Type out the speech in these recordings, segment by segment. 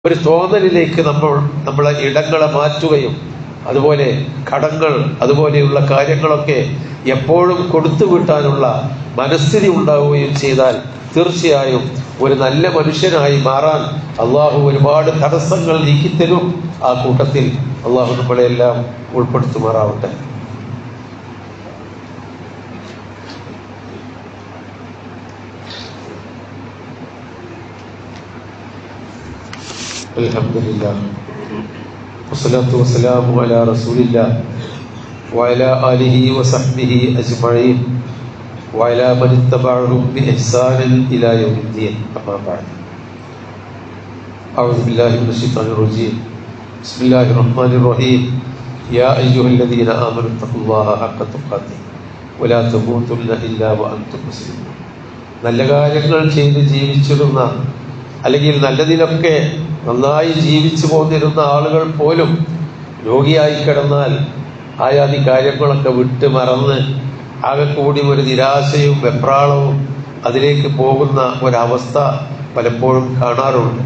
ഒരു തോന്നലിലേക്ക് നമ്മൾ നമ്മളെ ഇടങ്ങളെ മാറ്റുകയും അതുപോലെ കടങ്ങൾ അതുപോലെയുള്ള കാര്യങ്ങളൊക്കെ എപ്പോഴും കൊടുത്തു വിട്ടാനുള്ള മനസ്ഥിതി ഉണ്ടാവുകയും ചെയ്താൽ തീർച്ചയായും ഒരു നല്ല മനുഷ്യനായി മാറാൻ അള്ളാഹു ഒരുപാട് തടസ്സങ്ങൾ നീക്കിത്തരും ആ കൂട്ടത്തിൽ അള്ളാഹു നമ്മളെല്ലാം ഉൾപ്പെടുത്തുമാറാവട്ടെ الحمد لله والصلاة والسلام على رسول الله وعلى آله وصحبه أجمعين وعلى من اتبعهم بإحسان إلى يوم الدين أما بعد أعوذ بالله من الشيطان الرجيم بسم الله الرحمن الرحيم يا أيها الذين آمنوا اتقوا الله حق تقاته ولا تموتن إلا وأنتم مسلمون നല്ല കാര്യങ്ങൾ ചെയ്ത് ജീവിച്ചിരുന്ന അല്ലെങ്കിൽ നല്ലതിലൊക്കെ നന്നായി ജീവിച്ചു പോന്നിരുന്ന ആളുകൾ പോലും രോഗിയായി കിടന്നാൽ ആയാതി കാര്യങ്ങളൊക്കെ വിട്ട് മറന്ന് ആകെ കൂടി ഒരു നിരാശയും വെപ്രാളവും അതിലേക്ക് പോകുന്ന ഒരവസ്ഥ പലപ്പോഴും കാണാറുണ്ട്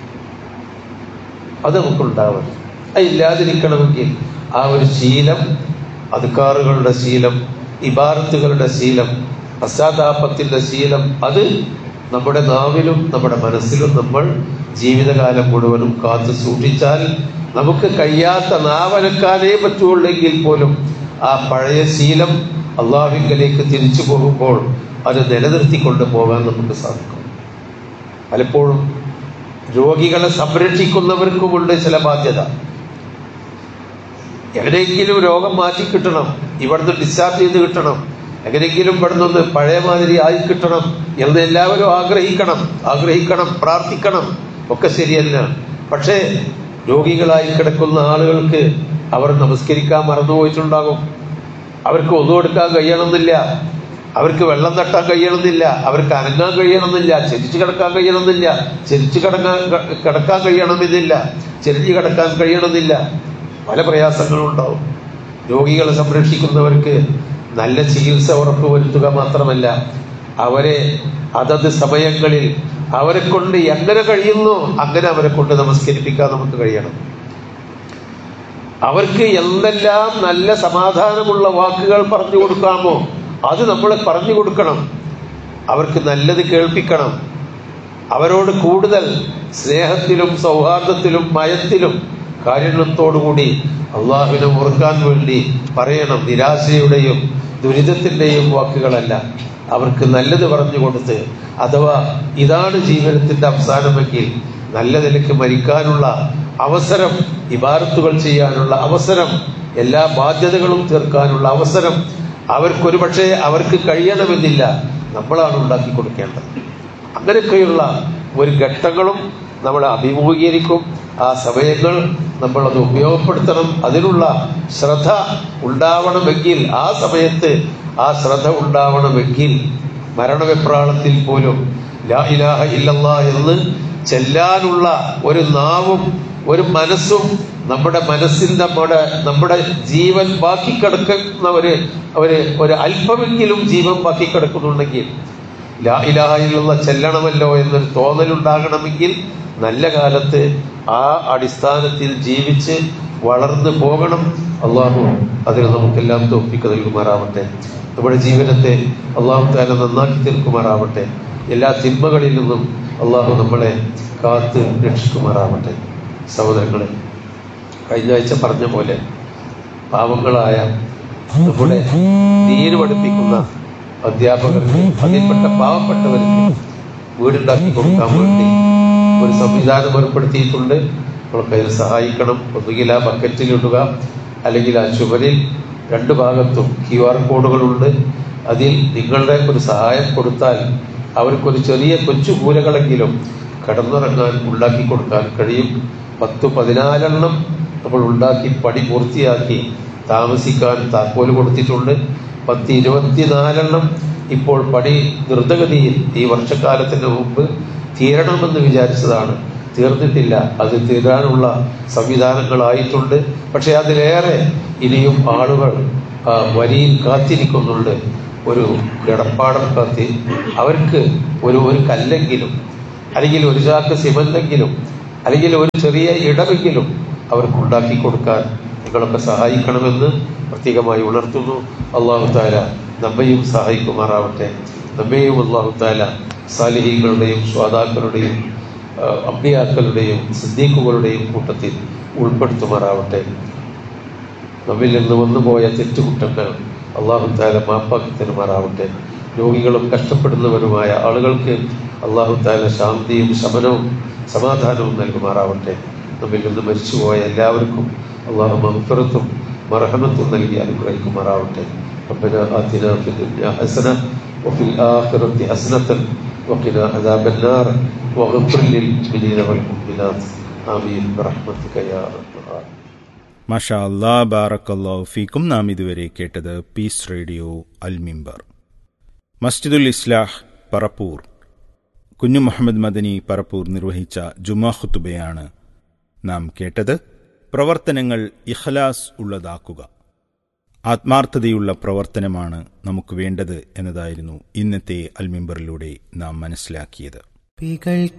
അത് നമുക്കുണ്ടാവണം അത് ഇല്ലാതിരിക്കണമെങ്കിൽ ആ ഒരു ശീലം അതുക്കാറുകളുടെ ശീലം ഇബാറത്തുകളുടെ ശീലം പശ്ചാത്താപത്തിന്റെ ശീലം അത് നമ്മുടെ നാവിലും നമ്മുടെ മനസ്സിലും നമ്മൾ ജീവിതകാലം മുഴുവനും കാത്തു സൂക്ഷിച്ചാൽ നമുക്ക് കഴിയാത്ത നാവനക്കാനേ പറ്റുള്ളെങ്കിൽ പോലും ആ പഴയ ശീലം അള്ളാഹുവിങ്കലേക്ക് തിരിച്ചു പോകുമ്പോൾ അത് നിലനിർത്തിക്കൊണ്ട് പോകാൻ നമുക്ക് സാധിക്കും പലപ്പോഴും രോഗികളെ സംരക്ഷിക്കുന്നവർക്കുമുണ്ട് ചില ബാധ്യത എവിടെയെങ്കിലും രോഗം മാറ്റി കിട്ടണം ഇവിടുന്ന് ഡിസ്ചാർജ് ചെയ്ത് കിട്ടണം എങ്ങനെയെങ്കിലും ഇവിടുന്ന് പഴയ മാതിരി ആയി കിട്ടണം എന്ന് എല്ലാവരും ആഗ്രഹിക്കണം ആഗ്രഹിക്കണം പ്രാർത്ഥിക്കണം ഒക്കെ ശരിയല്ല പക്ഷേ രോഗികളായി കിടക്കുന്ന ആളുകൾക്ക് അവർ നമസ്കരിക്കാൻ മറന്നുപോയിട്ടുണ്ടാകും അവർക്ക് ഒന്നും എടുക്കാൻ കഴിയണമെന്നില്ല അവർക്ക് വെള്ളം തട്ടാൻ കഴിയണമെന്നില്ല അവർക്ക് അനങ്ങാൻ കഴിയണമെന്നില്ല ചെരിച്ചു കിടക്കാൻ കഴിയണമെന്നില്ല ചെരിച്ചു കിടക്കാൻ കിടക്കാൻ കഴിയണമെന്നില്ല ചെരിഞ്ഞു കിടക്കാൻ കഴിയണമെന്നില്ല പല പ്രയാസങ്ങളും ഉണ്ടാവും രോഗികളെ സംരക്ഷിക്കുന്നവർക്ക് നല്ല ചികിത്സ ഉറപ്പുവരുത്തുക മാത്രമല്ല അവരെ അതത് സമയങ്ങളിൽ അവരെ കൊണ്ട് എങ്ങനെ കഴിയുന്നു അങ്ങനെ അവരെ കൊണ്ട് നമസ്കരിപ്പിക്കാൻ നമുക്ക് കഴിയണം അവർക്ക് എന്തെല്ലാം നല്ല സമാധാനമുള്ള വാക്കുകൾ പറഞ്ഞു കൊടുക്കാമോ അത് നമ്മൾ പറഞ്ഞു കൊടുക്കണം അവർക്ക് നല്ലത് കേൾപ്പിക്കണം അവരോട് കൂടുതൽ സ്നേഹത്തിലും സൗഹാർദ്ദത്തിലും മയത്തിലും കാരുണ്യത്തോടുകൂടി അള്ളാഹുവിനെ ഓർക്കാൻ വേണ്ടി പറയണം നിരാശയുടെയും ദുരിതത്തിന്റെയും വാക്കുകളല്ല അവർക്ക് നല്ലത് പറഞ്ഞു കൊടുത്ത് അഥവാ ഇതാണ് ജീവിതത്തിന്റെ അവസാനമെങ്കിൽ നല്ല നിലയ്ക്ക് മരിക്കാനുള്ള അവസരം ഇബാരത്തുകൾ ചെയ്യാനുള്ള അവസരം എല്ലാ ബാധ്യതകളും തീർക്കാനുള്ള അവസരം അവർക്കൊരു പക്ഷേ അവർക്ക് കഴിയണമെന്നില്ല നമ്മളാണ് ഉണ്ടാക്കി കൊടുക്കേണ്ടത് അങ്ങനെയൊക്കെയുള്ള ഒരു ഘട്ടങ്ങളും നമ്മൾ അഭിമുഖീകരിക്കും ആ സമയങ്ങൾ നമ്മളത് ഉപയോഗപ്പെടുത്തണം അതിനുള്ള ശ്രദ്ധ ഉണ്ടാവണമെങ്കിൽ ആ സമയത്ത് ആ ശ്രദ്ധ ഉണ്ടാവണമെങ്കിൽ മരണവെപ്രാളത്തിൽ പോലും ലാ ഇലാഹ ഇല്ലല്ലാ എന്ന് ചെല്ലാനുള്ള ഒരു നാവും ഒരു മനസ്സും നമ്മുടെ മനസ്സിൽ നമ്മുടെ നമ്മുടെ ജീവൻ ബാക്കി കിടക്കുന്ന ഒരു ഒരു ഒരു അല്പമെങ്കിലും ജീവൻ ബാക്കി കിടക്കുന്നുണ്ടെങ്കിൽ ലാ ഇലാഹ ഇല്ലല്ലാ ചെല്ലണമല്ലോ എന്നൊരു തോന്നലുണ്ടാകണമെങ്കിൽ നല്ല കാലത്ത് ആ അടിസ്ഥാനത്തിൽ ജീവിച്ച് വളർന്നു പോകണം അള്ളാഹു അതിന് നമുക്കെല്ലാം തോപ്പിക്ക് നൽകുമാറാവട്ടെ നമ്മുടെ ജീവിതത്തെ അള്ളാഹു താല നന്നാക്കി തീർക്കുമാറാവട്ടെ എല്ലാ തിന്മകളിൽ നിന്നും അള്ളാഹു നമ്മളെ കാത്ത് രക്ഷിക്കുമാറാവട്ടെ സഹോദരങ്ങളെ കഴിഞ്ഞ ആഴ്ച പറഞ്ഞ പോലെ പാവങ്ങളായ നമ്മുടെ നീര് പഠിപ്പിക്കുന്ന അധ്യാപകർക്ക് അതിൽപ്പെട്ട പാവപ്പെട്ടവർക്ക് വീടുണ്ടാക്കി കൊടുക്കാൻ വേണ്ടി ഒരു സംവിധാനം ഏർപ്പെടുത്തിയിട്ടുണ്ട് നമ്മളൊക്കെ അതിൽ സഹായിക്കണം ഒന്നുകിൽ ആ ബക്കറ്റിലിടുക അല്ലെങ്കിൽ ആ ചുവരിൽ രണ്ട് ഭാഗത്തും ക്യു ആർ കോഡുകളുണ്ട് അതിൽ നിങ്ങളുടെ ഒരു സഹായം കൊടുത്താൽ അവർക്കൊരു ചെറിയ കൊച്ചു മൂലകളെങ്കിലും കടന്നിറങ്ങാൻ ഉണ്ടാക്കി കൊടുക്കാൻ കഴിയും പത്ത് പതിനാലെണ്ണം നമ്മൾ ഉണ്ടാക്കി പണി പൂർത്തിയാക്കി താമസിക്കാൻ താക്കോല് കൊടുത്തിട്ടുണ്ട് പത്ത് ഇരുപത്തിനാലെണ്ണം ഇപ്പോൾ പണി ദ്രുതഗതിയിൽ ഈ വർഷക്കാലത്തിന് മുമ്പ് തീരണമെന്ന് വിചാരിച്ചതാണ് തീർന്നിട്ടില്ല അത് തീരാനുള്ള സംവിധാനങ്ങളായിട്ടുണ്ട് പക്ഷെ അതിലേറെ ഇനിയും ആളുകൾ വരിയിൽ കാത്തിരിക്കുന്നുണ്ട് ഒരു കിടപ്പാടം കാത്തി അവർക്ക് ഒരു ഒരു കല്ലെങ്കിലും അല്ലെങ്കിൽ ഒരു ചാക്ക് സിമന്റെങ്കിലും അല്ലെങ്കിൽ ഒരു ചെറിയ ഇടമെങ്കിലും അവർക്ക് ഉണ്ടാക്കി കൊടുക്കാൻ നിങ്ങളൊക്കെ സഹായിക്കണമെന്ന് പ്രത്യേകമായി ഉണർത്തുന്നു അള്ളാഹു താല നമ്മയും സഹായിക്കുമാറാവട്ടെ നമ്മയും അള്ളാഹു താല സാലിഹികളുടെയും സ്വാതാക്കളുടെയും അമ്പിയാക്കളുടെയും സിദ്ദീഖുകളുടെയും കൂട്ടത്തിൽ ഉൾപ്പെടുത്തുമാറാവട്ടെ നമ്മിൽ നിന്ന് വന്നുപോയ തെറ്റുകുറ്റങ്ങൾ അള്ളാഹു താല മാപ്പാക്കി തരുമാറാവട്ടെ രോഗികളും കഷ്ടപ്പെടുന്നവരുമായ ആളുകൾക്ക് അള്ളാഹു താല ശാന്തിയും ശമനവും സമാധാനവും നൽകുമാറാവട്ടെ നമ്മിൽ നിന്ന് മരിച്ചുപോയ എല്ലാവർക്കും അള്ളാഹു മഹഫറത്തും മർഹമത്തും നൽകി അനുഗ്രഹിക്കുമാറാവട്ടെ ربنا آتنا في الدنيا حسنة وفي الآخرة حسنة وقنا عذاب النار واغفر للمؤمنين والمؤمنات آمين برحمتك يا رب العالمين മാഷാ അല്ലാ ബാറക്കല്ലാഹു ഫീക്കും നാം ഇതുവരെ കേട്ടത് പീസ് റേഡിയോ അൽ മിമ്പർ മസ്ജിദുൽ ഇസ്ലാഹ് പറപ്പൂർ കുഞ്ഞു മുഹമ്മദ് മദനി പറപ്പൂർ നിർവഹിച്ച ജുമാ ഖുത്തുബയാണ് നാം കേട്ടത് പ്രവർത്തനങ്ങൾ ഇഖ്ലാസ് ഉള്ളതാക്കുക ആത്മാർത്ഥതയുള്ള പ്രവർത്തനമാണ് നമുക്ക് വേണ്ടത് എന്നതായിരുന്നു ഇന്നത്തെ അൽമിമ്പറിലൂടെ നാം മനസ്സിലാക്കിയത്